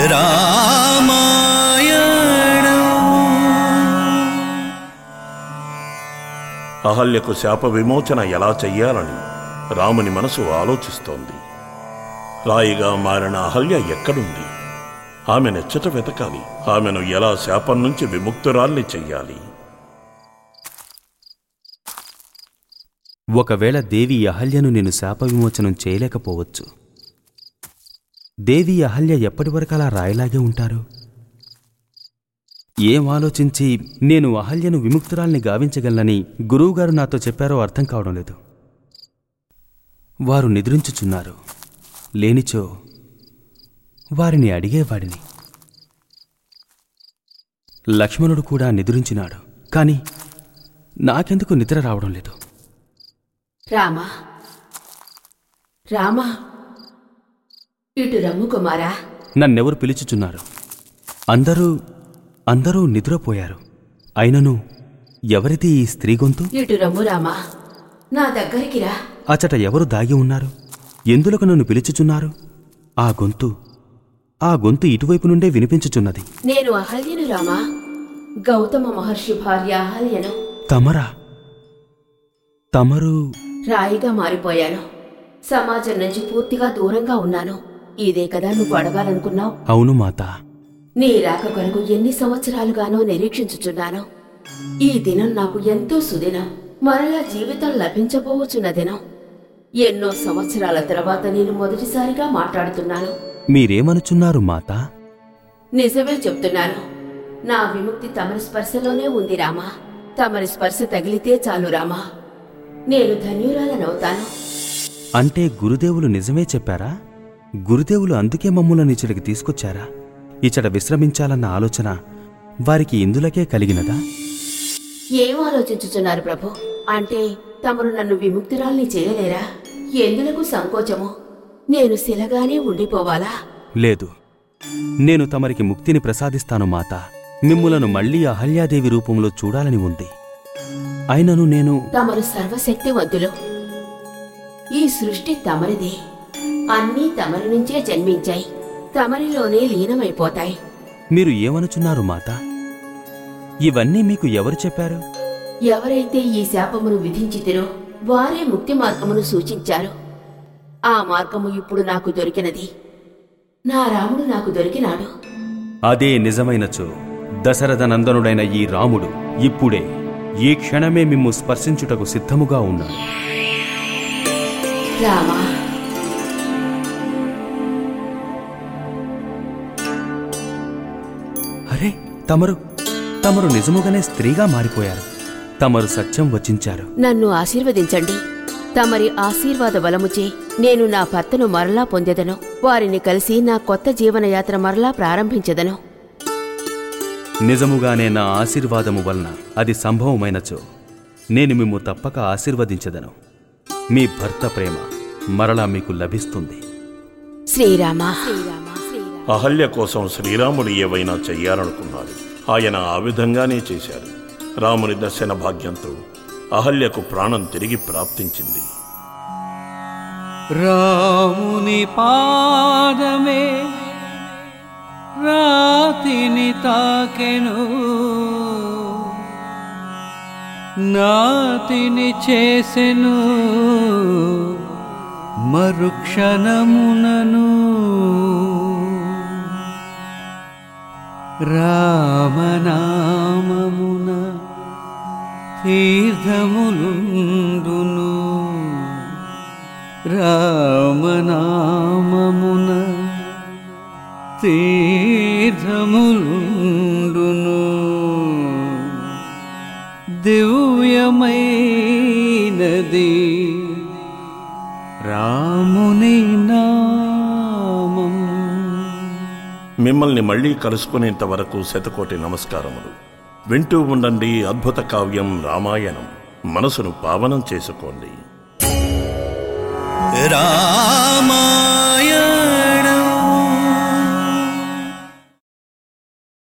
అహల్యకు శాప విమోచన ఎలా చెయ్యాలని రాముని మనసు ఆలోచిస్తోంది రాయిగా మారిన అహల్య ఎక్కడుంది ఆమె నెచ్చట వెతకాలి ఆమెను ఎలా శాపం నుంచి విముక్తురాల్ని చెయ్యాలి ఒకవేళ దేవి అహల్యను నేను శాప విమోచనం చేయలేకపోవచ్చు దేవి అహల్య ఎప్పటివరకు అలా రాయిలాగే ఉంటారు ఏం ఆలోచించి నేను అహల్యను విముక్తురాల్ని గావించగలనని గురువుగారు నాతో చెప్పారో అర్థం కావడం లేదు వారు నిద్రించుచున్నారు లేనిచో వారిని అడిగేవాడిని లక్ష్మణుడు కూడా నిద్రించినాడు కాని నాకెందుకు నిద్ర రావడం లేదు రామా రామా ఇటు రమ్ము కుమారా నన్నెవరు పిలుచుచున్నారు అందరూ అందరూ నిద్రపోయారు అయినను ఎవరిది ఈ స్త్రీ గొంతు ఇటు రమ్ము రామా నా దగ్గరికి రా అచట ఎవరు దాగి ఉన్నారు ఎందులకు నన్ను పిలుచుచున్నారు ఆ గొంతు ఆ గొంతు ఇటువైపు నుండే వినిపించుచున్నది నేను అహల్యను రామా గౌతమ మహర్షి భార్య అహల్యను తమరా తమరు రాయిగా మారిపోయాను సమాజం నుంచి పూర్తిగా దూరంగా ఉన్నాను ఇదే కదా నువ్వు అడగాలనుకున్నావు అవును మాత నీ రాక కొరకు ఎన్ని సంవత్సరాలుగానో నిరీక్షించుచున్నాను ఈ దినం నాకు ఎంతో సుదినం మరలా జీవితం లభించబోవచ్చున్న దినం ఎన్నో సంవత్సరాల తర్వాత నేను మొదటిసారిగా మాట్లాడుతున్నాను మీరేమనుచున్నారు మాత నిజమే చెప్తున్నాను నా విముక్తి తమరి స్పర్శలోనే ఉంది రామా తమరి స్పర్శ తగిలితే చాలు రామా నేను ధన్యురాలనవుతాను అంటే గురుదేవులు నిజమే చెప్పారా గురుదేవులు అందుకే మమ్ములను ఇచ్చడికి తీసుకొచ్చారా ఇచ్చట విశ్రమించాలన్న ఆలోచన వారికి ఇందులకే కలిగినదా ఏం ఆలోచించుచున్నారు ప్రభు అంటే తమరు నన్ను విముక్తురాల్ని చేయలేరా ఎందులకు సంకోచము నేను శిలగానే ఉండిపోవాలా లేదు నేను తమరికి ముక్తిని ప్రసాదిస్తాను మాత మిమ్ములను మళ్లీ అహల్యాదేవి రూపంలో చూడాలని ఉంది అయినను నేను తమరు సర్వశక్తివంతులు ఈ సృష్టి తమరిదే అన్నీ తమరి నుంచే జన్మించాయి తమరిలోనే లీనమైపోతాయి మీరు ఏమనుచున్నారు మాత ఇవన్నీ మీకు ఎవరు చెప్పారు ఎవరైతే ఈ శాపమును విధించితిరో వారే ముక్తి మార్గమును సూచించారు ఆ మార్గము ఇప్పుడు నాకు దొరికినది నా రాముడు నాకు దొరికినాడు అదే నిజమైనచో దశరథ నందనుడైన ఈ రాముడు ఇప్పుడే ఈ క్షణమే మిమ్ము స్పర్శించుటకు సిద్ధముగా ఉన్నాడు రామా అరే తమరు తమరు నిజముగానే స్త్రీగా మారిపోయారు తమరు సత్యం వచించారు నన్ను ఆశీర్వదించండి తమరి ఆశీర్వాద బలముచే నేను నా భర్తను మరలా పొందెదను వారిని కలిసి నా కొత్త జీవనయాత్ర మరలా ప్రారంభించెదను నిజముగానే నా ఆశీర్వాదము వలన అది సంభవమైనచో నేను మిమ్ము తప్పక ఆశీర్వదించదను మీ భర్త ప్రేమ మరలా మీకు లభిస్తుంది శ్రీరామ శ్రీరామ శ్రీరామ అహల్య కోసం శ్రీరాముడు ఏవైనా చెయ్యాలనుకున్నాడు ఆయన ఆ విధంగానే చేశాడు రాముని దర్శన భాగ్యంతో అహల్యకు ప్రాణం తిరిగి ప్రాప్తించింది రాముని పాదమే రాతిని తాకెను నాతిని చేసెను మరుక్షణమునను రామనామమున తీర్థములుండును రామనామమున తీర్థములుండును దివ్యమైనది రాముని నామం మిమ్మల్ని మళ్ళీ కలుసుకునేంత వరకు శతకోటి నమస్కారములు వింటూ ఉండండి అద్భుత కావ్యం రామాయణం మనసును పావనం చేసుకోండి రామాయ